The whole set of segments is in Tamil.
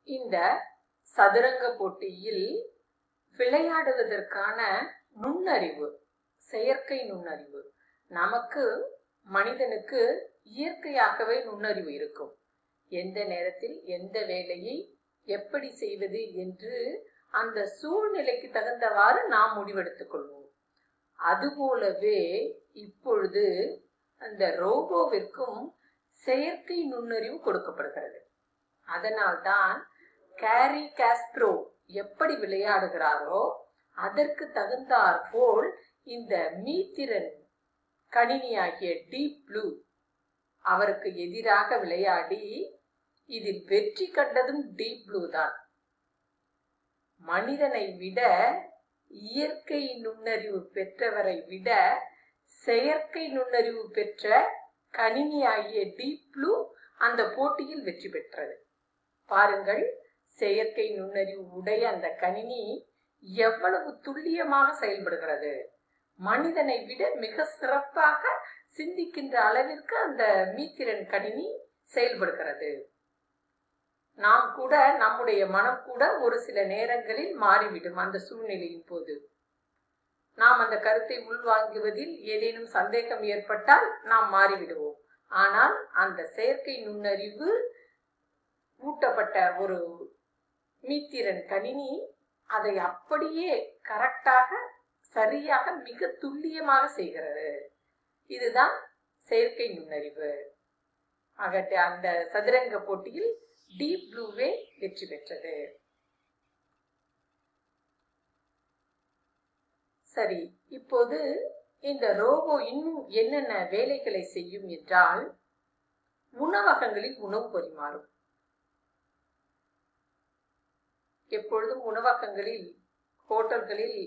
இந்த சதுரங்க போட்டியில் விளையாடுவதற்கான நுண்ணறிவு செயற்கை நுண்ணறிவு நமக்கு மனிதனுக்கு இயற்கையாகவே நுண்ணறிவு இருக்கும் எந்த நேரத்தில் எந்த வேலையை எப்படி செய்வது என்று அந்த சூழ்நிலைக்கு தகுந்தவாறு நாம் முடிவெடுத்துக் கொள்வோம் அதுபோலவே இப்பொழுது அந்த ரோபோவிற்கும் செயற்கை நுண்ணறிவு கொடுக்கப்படுகிறது அதனால்தான் கேரி காஸ்ப்ரோ எப்படி விளையாடுகிறாரோ அதற்கு தகுந்தாற் போல் இந்த மீத்திரன் கணினியாகிய டீப் ப்ளூ அவருக்கு எதிராக விளையாடி இதில் வெற்றி கண்டதும் டீப் ப்ளூ தான் மனிதனை விட இயற்கை நுண்ணறிவு பெற்றவரை விட செயற்கை நுண்ணறிவு பெற்ற கணினியாகிய டீப் ப்ளூ அந்த போட்டியில் வெற்றி பெற்றது பாருங்கள் செயற்கை நுண்ணறிவு உடைய அந்த கணினி எவ்வளவு துல்லியமாக செயல்படுகிறது மனிதனை விட மிக சிறப்பாக சிந்திக்கின்ற அளவிற்கு அந்த மீத்திரன் கணினி செயல்படுகிறது நாம் கூட நம்முடைய மனம் கூட ஒரு சில நேரங்களில் மாறிவிடும் அந்த சூழ்நிலையின் போது நாம் அந்த கருத்தை உள்வாங்குவதில் ஏதேனும் சந்தேகம் ஏற்பட்டால் நாம் மாறிவிடுவோம் ஆனால் அந்த செயற்கை நுண்ணறிவு ஊட்டப்பட்ட ஒரு மீத்திரன் கணினி அதை அப்படியே கரெக்டாக சரியாக மிக துல்லியமாக செய்கிறது இதுதான் செயற்கை நுண்ணறிவு ஆகட்டு அந்த சதுரங்க போட்டியில் டீப் ப்ளூவே வெற்றி பெற்றது சரி இப்போது இந்த ரோபோ இன்னும் என்னென்ன வேலைகளை செய்யும் என்றால் உணவகங்களில் உணவு பரிமாறும் எப்பொழுதும் உணவகங்களில் ஹோட்டல்களில்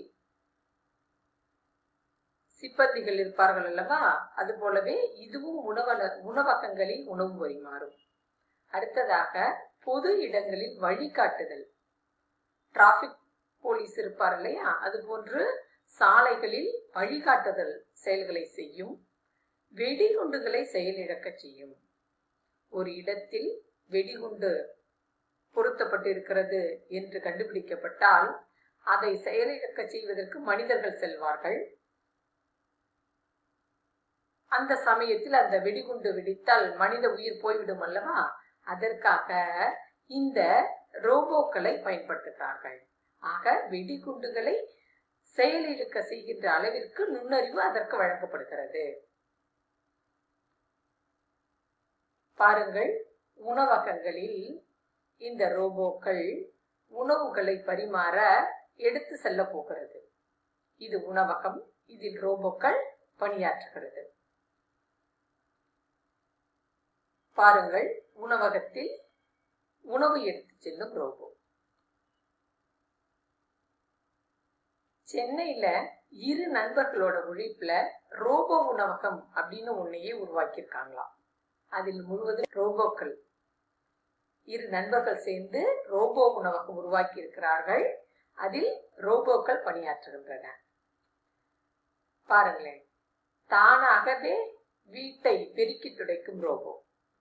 சிப்பந்திகள் இருப்பார்கள் அல்லவா அது போலவே இதுவும் உணவக உணவகங்களில் உணவு பரிமாறும் அடுத்ததாக பொது இடங்களில் வழிகாட்டுதல் டிராபிக் போலீஸ் இருப்பார் இல்லையா அது போன்று சாலைகளில் வழிகாட்டுதல் செயல்களை செய்யும் வெடிகுண்டுகளை செயலிழக்க செய்யும் ஒரு இடத்தில் வெடிகுண்டு பொருத்தப்பட்டிருக்கிறது என்று கண்டுபிடிக்கப்பட்டால் அதை செயலிழக்க செய்வதற்கு மனிதர்கள் செல்வார்கள் அந்த சமயத்தில் அந்த வெடிகுண்டு வெடித்தால் மனித உயிர் போய்விடும் அல்லவா அதற்காக இந்த ரோபோக்களை பயன்படுத்துகிறார்கள் ஆக வெடிகுண்டுகளை செயலிழக்க செய்கின்ற அளவிற்கு நுண்ணறிவு அதற்கு வழங்கப்படுகிறது பாருங்கள் உணவகங்களில் இந்த ரோபோக்கள் உணவுகளை பரிமாற எடுத்து செல்ல போகிறது இது உணவகம் இதில் ரோபோக்கள் பணியாற்றுகிறது பாருங்கள் உணவகத்தில் உணவு எடுத்து செல்லும் ரோபோ சென்னையில இரு நண்பர்களோட உழைப்புல ரோபோ உணவகம் அப்படின்னு ஒன்னையே உருவாக்கியிருக்காங்களாம் அதில் முழுவதும் ரோபோக்கள் இரு நண்பர்கள் சேர்ந்து ரோபோ உணவகம் உருவாக்கி இருக்கிறார்கள் அதில் ரோபோக்கள் பணியாற்றுகின்றன பாருங்களேன் தானாகவே வீட்டை பெருக்கி துடைக்கும் ரோபோ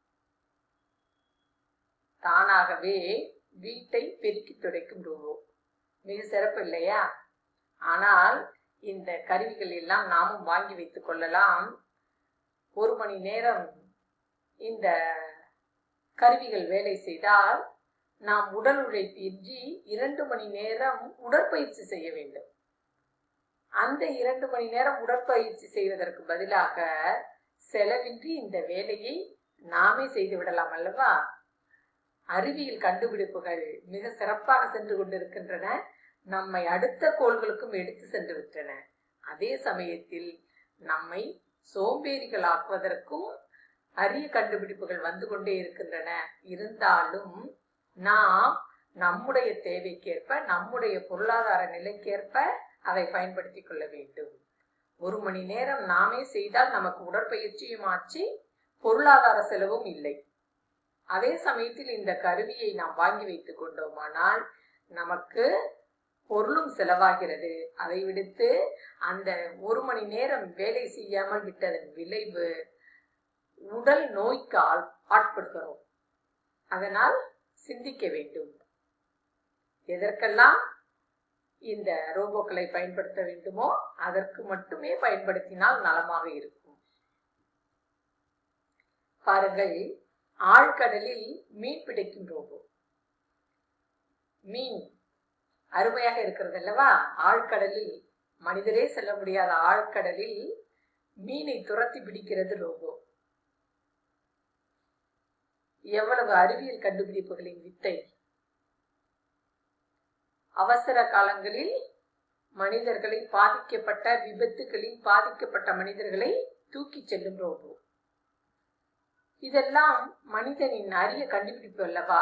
தானாகவே வீட்டை பெருக்கி துடைக்கும் ரோபோ மிக சிறப்பு இல்லையா ஆனால் இந்த கருவிகள் எல்லாம் நாமும் வாங்கி வைத்துக் கொள்ளலாம் ஒரு மணி நேரம் இந்த கருவிகள் வேலை செய்தால் நாம் உடல் உழைப்பு இன்றி இரண்டு மணி நேரம் உடற்பயிற்சி செய்ய வேண்டும் அந்த இரண்டு மணி நேரம் உடற்பயிற்சி செய்வதற்கு பதிலாக செலவின்றி இந்த வேலையை நாமே செய்து விடலாம் அல்லவா அறிவியல் கண்டுபிடிப்புகள் மிக சிறப்பாக சென்று கொண்டிருக்கின்றன நம்மை அடுத்த கோள்களுக்கும் எடுத்து சென்று விட்டன அதே சமயத்தில் நம்மை சோம்பேறிகளாக்குவதற்கும் அரிய கண்டுபிடிப்புகள் வந்து கொண்டே இருக்கின்றன இருந்தாலும் நாம் நம்முடைய தேவைக்கேற்ப நம்முடைய பொருளாதார நிலைக்கேற்ப அதை பயன்படுத்திக் கொள்ள வேண்டும் ஒரு மணி நேரம் நாமே செய்தால் நமக்கு உடற்பயிற்சியும் ஆச்சு பொருளாதார செலவும் இல்லை அதே சமயத்தில் இந்த கருவியை நாம் வாங்கி வைத்துக் கொண்டோமானால் நமக்கு பொருளும் செலவாகிறது அதை விடுத்து அந்த ஒரு மணி நேரம் வேலை செய்யாமல் விட்டதன் விளைவு உடல் நோய்க்கு ஆட்படுகிறோம் அதனால் சிந்திக்க வேண்டும் எதற்கெல்லாம் இந்த ரோபோக்களை பயன்படுத்த வேண்டுமோ அதற்கு மட்டுமே பயன்படுத்தினால் நலமாக இருக்கும் பாருங்கள் ஆழ்கடலில் மீன் பிடிக்கும் ரோபோ மீன் அருமையாக இருக்கிறது அல்லவா ஆழ்கடலில் மனிதரே செல்ல முடியாத ஆழ்கடலில் மீனை துரத்தி பிடிக்கிறது ரோபோ எவ்வளவு அறிவியல் கண்டுபிடிப்புகளின் வித்தை அவசர காலங்களில் மனிதர்களை பாதிக்கப்பட்ட விபத்துகளில் பாதிக்கப்பட்ட மனிதர்களை தூக்கிச் செல்லும் ரோபோ இதெல்லாம் மனிதனின் அரிய கண்டுபிடிப்பு அல்லவா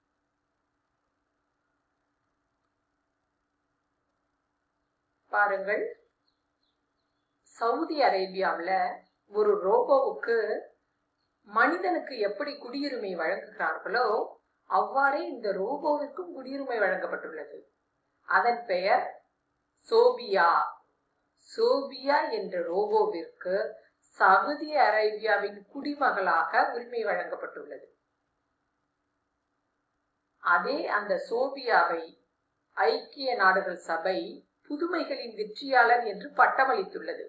பாருங்கள் சவுதி அரேபியாவில் ஒரு ரோபோவுக்கு மனிதனுக்கு எப்படி குடியுரிமை வழங்குகிறார்களோ அவ்வாறே இந்த ரோபோவிற்கும் குடியுரிமை வழங்கப்பட்டுள்ளது அதன் பெயர் சோபியா சோபியா என்ற ரோபோவிற்கு சவுதி அரேபியாவின் குடிமகளாக உரிமை வழங்கப்பட்டுள்ளது அதே அந்த சோபியாவை ஐக்கிய நாடுகள் சபை புதுமைகளின் வெற்றியாளர் என்று பட்டமளித்துள்ளது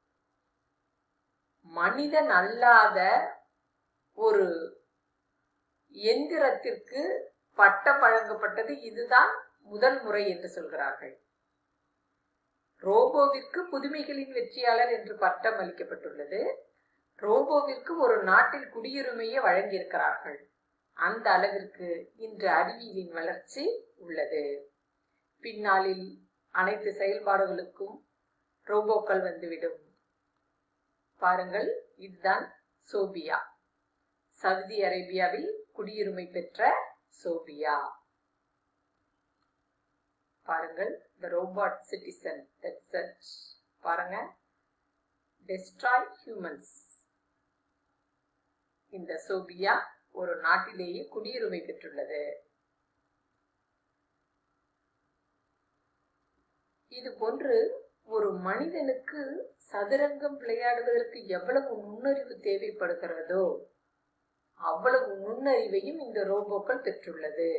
மனிதன் அல்லாத ஒரு எந்திரத்திற்கு பட்டம் வழங்கப்பட்டது இதுதான் முதல் முறை என்று சொல்கிறார்கள் ரோபோவிற்கு புதுமைகளின் வெற்றியாளர் என்று பட்டம் அளிக்கப்பட்டுள்ளது ரோபோவிற்கு ஒரு நாட்டில் குடியுரிமையை வழங்கியிருக்கிறார்கள் அந்த அளவிற்கு இன்று அறிவியலின் வளர்ச்சி உள்ளது பின்னாளில் அனைத்து செயல்பாடுகளுக்கும் ரோபோக்கள் வந்துவிடும் பாருங்கள் இதுதான் சோபியா சவுதி அரேபியாவில் குடியுரிமை பெற்ற சோபியா பாருங்கள் த ரோபாட் சிட்டிசன் பாருங்க டெஸ்ட்ராய் ஹியூமன்ஸ் இந்த சோபியா ஒரு நாட்டிலேயே குடியுரிமை பெற்றுள்ளது இது போன்று ஒரு மனிதனுக்கு சதுரங்கம் விளையாடுவதற்கு எவ்வளவு நுண்ணறிவு தேவைப்படுகிறதோ அவ்வளவு நுண்ணறிவையும் இந்த ரோபோக்கள் பெற்றுள்ளது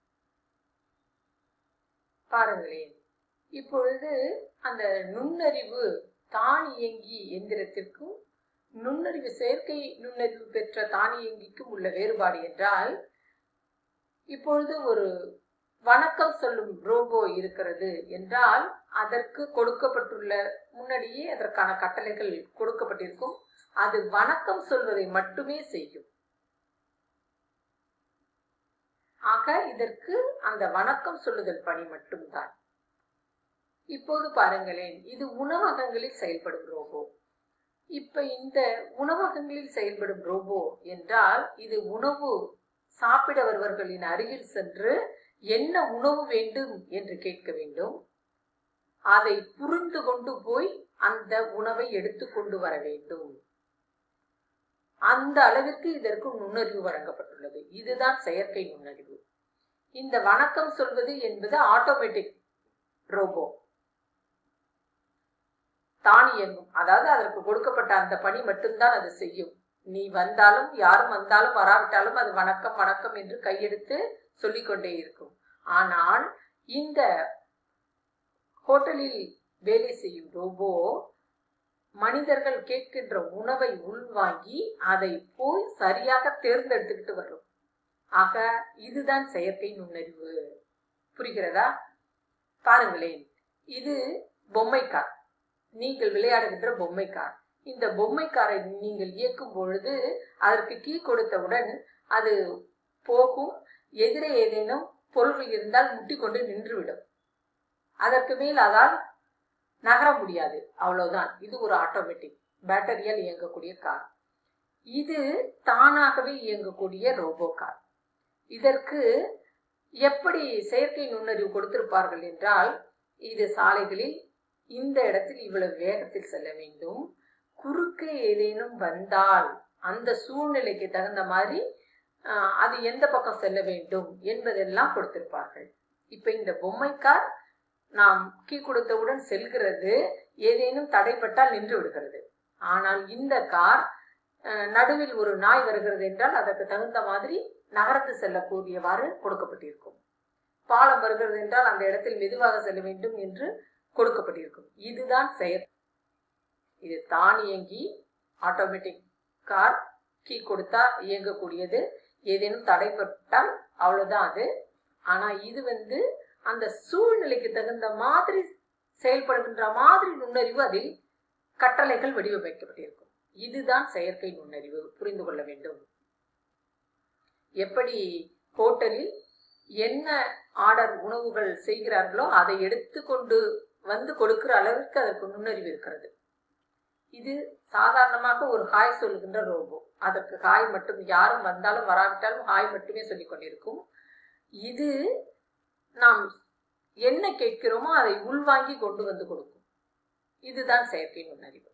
பாருங்களேன் இப்பொழுது அந்த நுண்ணறிவு தானியங்கி எந்திரத்திற்கும் நுண்ணறிவு செயற்கை நுண்ணறிவு பெற்ற தானியங்கிக்கும் உள்ள வேறுபாடு என்றால் இப்பொழுது ஒரு வணக்கம் சொல்லும் ரோபோ இருக்கிறது என்றால் அதற்கு கொடுக்கப்பட்டுள்ள முன்னாடியே அதற்கான கட்டளைகள் கொடுக்கப்பட்டிருக்கும் அது வணக்கம் சொல்வதை மட்டுமே செய்யும் ஆக இதற்கு அந்த வணக்கம் சொல்லுதல் பணி மட்டும்தான் இப்போது பாருங்களேன் இது உணவகங்களில் செயல்படும் ரோபோ இப்ப இந்த உணவகங்களில் செயல்படும் ரோபோ என்றால் இது உணவு சாப்பிட வருபவர்களின் அருகில் சென்று என்ன உணவு வேண்டும் என்று கேட்க வேண்டும் அதை புரிந்து கொண்டு போய் அந்த உணவை எடுத்து கொண்டு வர வேண்டும் அந்த அளவிற்கு இதற்கு நுண்ணறிவு வழங்கப்பட்டுள்ளது இதுதான் செயற்கை நுண்ணறிவு இந்த வணக்கம் சொல்வது என்பது ஆட்டோமேட்டிக் ரோபோ தானியங்கும் அதாவது அதற்கு கொடுக்கப்பட்ட அந்த பணி மட்டும்தான் அது செய்யும் நீ வந்தாலும் யாரும் வந்தாலும் வராவிட்டாலும் அது வணக்கம் வணக்கம் என்று கையெடுத்து சொல்லிக்கொண்டே இருக்கும் ஆனால் இந்த ஹோட்டலில் வேலை செய்யும் ரோபோ மனிதர்கள் கேட்கின்ற உணவை உள்வாங்கி அதை போய் சரியாக தேர்ந்தெடுத்துக்கிட்டு வரும் ஆக இதுதான் செயற்கை நுண்ணறிவு புரிகிறதா பாருங்களேன் இது பொம்மை கார் நீங்கள் விளையாடுகின்ற பொம்மை கார் இந்த பொம்மை காரை நீங்கள் இயக்கும் பொழுது அதற்கு கீ கொடுத்தவுடன் அது போகும் எதிரே ஏதேனும் பொருள்கள் இருந்தால் முட்டி கொண்டு நின்றுவிடும் அதற்கு மேல் அதால் நகர முடியாது அவ்வளவுதான் இது ஒரு ஆட்டோமேட்டிக் பேட்டரியால் இயங்கக்கூடிய கார் இது தானாகவே இயங்கக்கூடிய ரோபோ கார் இதற்கு எப்படி செயற்கை நுண்ணறிவு கொடுத்திருப்பார்கள் என்றால் இது சாலைகளில் இந்த இடத்தில் இவ்வளவு வேகத்தில் செல்ல வேண்டும் குறுக்கே ஏதேனும் வந்தால் அந்த சூழ்நிலைக்கு தகுந்த மாதிரி அது எந்த பக்கம் செல்ல வேண்டும் என்பதெல்லாம் கொடுத்திருப்பார்கள் இப்ப இந்த பொம்மை கார் நாம் கீ கொடுத்தவுடன் செல்கிறது ஏதேனும் தடைப்பட்டால் நின்று விடுகிறது ஆனால் இந்த கார் நடுவில் ஒரு நாய் வருகிறது என்றால் அதற்கு தகுந்த மாதிரி நகர்ந்து செல்லக்கூடியவாறு கொடுக்கப்பட்டிருக்கும் பாலம் வருகிறது என்றால் அந்த இடத்தில் மெதுவாக செல்ல வேண்டும் என்று கொடுக்கப்பட்டிருக்கும் இதுதான் செயற் இது தானியங்கி ஆட்டோமேட்டிக் கார் கீ கொடுத்தா இயங்கக்கூடியது ஏதேனும் தடைப்பட்டால் அவ்வளவுதான் அது ஆனா இது வந்து அந்த சூழ்நிலைக்கு தகுந்த மாதிரி செயல்படுகின்ற மாதிரி நுண்ணறிவு அதில் கட்டளைகள் வடிவமைக்கப்பட்டிருக்கும் இதுதான் செயற்கை நுண்ணறிவு புரிந்து கொள்ள வேண்டும் எப்படி ஹோட்டலில் என்ன ஆர்டர் உணவுகள் செய்கிறார்களோ அதை எடுத்துக்கொண்டு வந்து கொடுக்கிற அளவிற்கு அதற்கு நுண்ணறிவு இருக்கிறது இது சாதாரணமாக ஒரு ஹாய் சொல்லுகின்ற ரோபோ அதற்கு ஹாய் மட்டும் யாரும் வந்தாலும் வராவிட்டாலும் ஹாய் மட்டுமே சொல்லிக் கொண்டிருக்கும் இது நாம் என்ன கேட்கிறோமோ அதை உள்வாங்கி கொண்டு வந்து கொடுக்கும் இதுதான் செயற்கை நுண்ணறிவு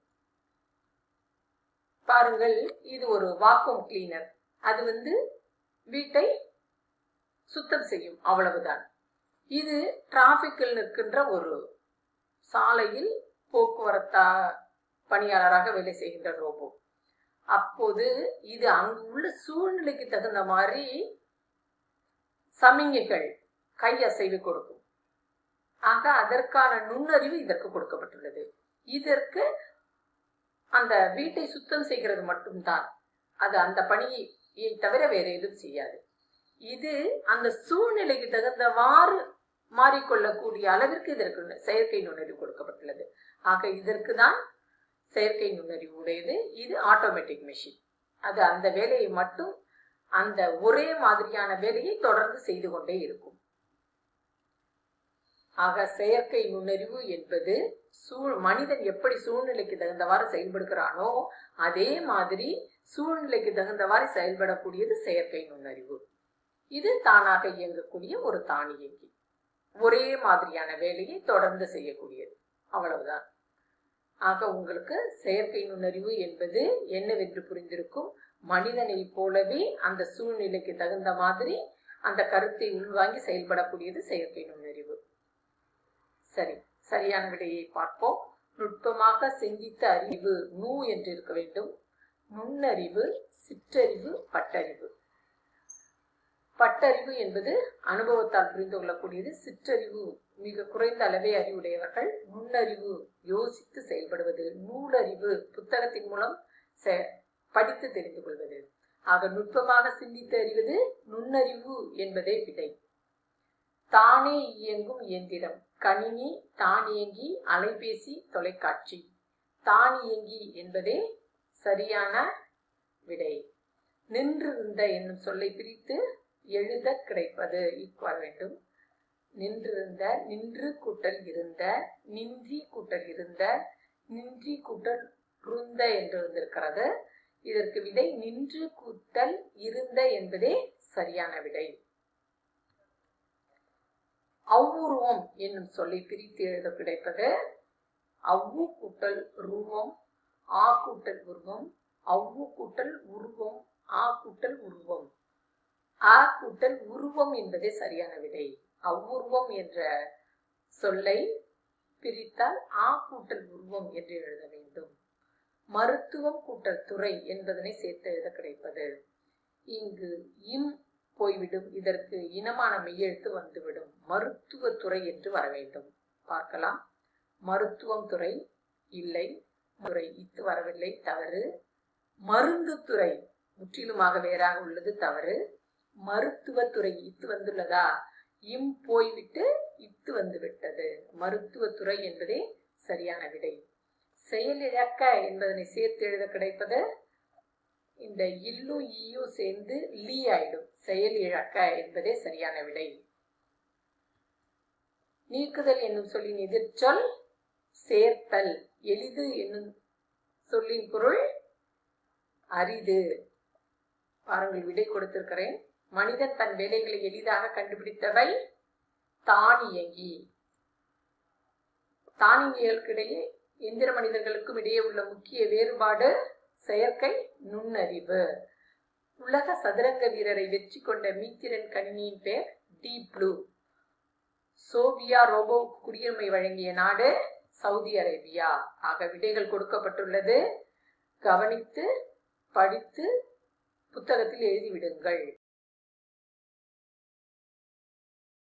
பாருங்கள் இது ஒரு வாக்குவம் கிளீனர் அது வந்து வீட்டை சுத்தம் செய்யும் அவ்வளவுதான் இது டிராபிக்கில் நிற்கின்ற ஒரு சாலையில் போக்குவரத்தா பணியாளராக வேலை செய்கின்ற ரோபோ அப்போது இது அங்கு உள்ள சூழ்நிலைக்கு தகுந்த மாதிரி சமிங்கைகள் கை அசைவு கொடுக்கும் ஆக அதற்கான நுண்ணறிவு இதற்கு கொடுக்கப்பட்டுள்ளது இதற்கு அந்த வீட்டை சுத்தம் செய்கிறது மட்டும்தான் அது அந்த பணியை தவிர வேற எதுவும் செய்யாது இது அந்த சூழ்நிலைக்கு தகுந்தவாறு மாறிக்கொள்ளக்கூடிய அளவிற்கு இதற்கு செயற்கை நுண்ணறிவு கொடுக்கப்பட்டுள்ளது ஆக இதற்கு தான் செயற்கை நுண்ணறிவு உடையது இது ஆட்டோமேட்டிக் மெஷின் அது அந்த வேலையை மட்டும் அந்த ஒரே மாதிரியான வேலையை தொடர்ந்து செய்து கொண்டே இருக்கும் ஆக செயற்கை நுண்ணறிவு என்பது சூழ் மனிதன் எப்படி சூழ்நிலைக்கு தகுந்தவாறு செயல்படுகிறானோ அதே மாதிரி சூழ்நிலைக்கு தகுந்தவாறு செயல்படக்கூடியது செயற்கை நுண்ணறிவு இது தானாக இயங்கக்கூடிய ஒரு தானியங்கி ஒரே மாதிரியான வேலையை தொடர்ந்து செய்யக்கூடியது அவ்வளவுதான் ஆக உங்களுக்கு செயற்கை நுண்ணறிவு என்பது என்னவென்று புரிந்திருக்கும் மனிதனை போலவே அந்த சூழ்நிலைக்கு தகுந்த மாதிரி அந்த கருத்தை உள்வாங்கி செயல்படக்கூடியது செயற்கை நுண்ணறிவு சரி சரியான விடையை பார்ப்போம் நுட்பமாக சிந்தித்த அறிவு நூ என்று இருக்க வேண்டும் நுண்ணறிவு சிற்றறிவு பட்டறிவு பட்டறிவு என்பது அனுபவத்தால் புரிந்து கொள்ளக்கூடியது சிற்றறிவு மிக குறைந்த அளவே அறிவுடையவர்கள் நுண்ணறிவு யோசித்து செயல்படுவது நூலறிவு புத்தகத்தின் மூலம் படித்து தெரிந்து கொள்வது ஆக நுட்பமாக சிந்தித்து அறிவது நுண்ணறிவு என்பதே விடை தானே இயங்கும் இயந்திரம் கணினி தானியங்கி அலைபேசி தொலைக்காட்சி தானியங்கி என்பதே சரியான விடை நின்றிருந்த என்னும் சொல்லை பிரித்து எழுத கிடைப்பது ஈக்குவல் வேண்டும் நின்றிருந்த நின்று கூட்டல் இருந்த நின்றி கூட்டல் இருந்த நின்றி கூட்டல் ருந்த என்று வந்திருக்கிறது இதற்கு விடை நின்று கூட்டல் இருந்த என்பதே சரியான விடை அவ்வுருவம் என்னும் சொல்லை பிரித்து எழுத கிடைப்பது அவ்வு கூட்டல் உருவம் ஆ கூட்டல் உருவம் அவ்வு கூட்டல் உருவம் ஆ கூட்டல் உருவம் ஆ கூட்டல் உருவம் என்பதே சரியான விடை அவ்வுருவம் என்ற சொல்லை பிரித்தால் ஆ கூட்டல் உருவம் என்று எழுத வேண்டும் மருத்துவம் கூட்டல் துறை என்பதனை சேர்த்து எழுத கிடைப்பது இங்கு இம் போய்விடும் இதற்கு இனமான மெய்யெழுத்து வந்துவிடும் மருத்துவத்துறை என்று வர வேண்டும் பார்க்கலாம் மருத்துவம் துறை இல்லை துறை இத்து வரவில்லை தவறு மருந்து துறை முற்றிலுமாக வேறாக உள்ளது தவறு மருத்துவத்துறை இத்து வந்துள்ளதா இம் போய்விட்டு இத்து வந்து விட்டது மருத்துவத்துறை என்பதே சரியான விடை செயலிழக்க என்பதனை சேர்த்து எழுத கிடைப்பது இந்த இல்லு ஈயும் சேர்ந்து லீ ஆயிடும் செயல் இழக்க என்பதே சரியான விடை நீக்குதல் என்னும் சொல்லின் எதிர்ச்சொல் சேர்த்தல் எளிது என்னும் சொல்லின் பொருள் அரிது பாருங்கள் விடை கொடுத்திருக்கிறேன் மனிதன் தன் வேலைகளை எளிதாக கண்டுபிடித்தவை தானியங்கி தானியங்களுக்கிடையே எந்திர மனிதர்களுக்கும் இடையே உள்ள முக்கிய வேறுபாடு செயற்கை நுண்ணறிவு உலக சதுரங்க வீரரை வெற்றி கொண்ட மீத்திரன் கணினியின் பெயர் டீப் ப்ளூ சோவியா ரோபோ குடியுரிமை வழங்கிய நாடு சவுதி அரேபியா ஆக விடைகள் கொடுக்கப்பட்டுள்ளது கவனித்து படித்து புத்தகத்தில் எழுதிவிடுங்கள்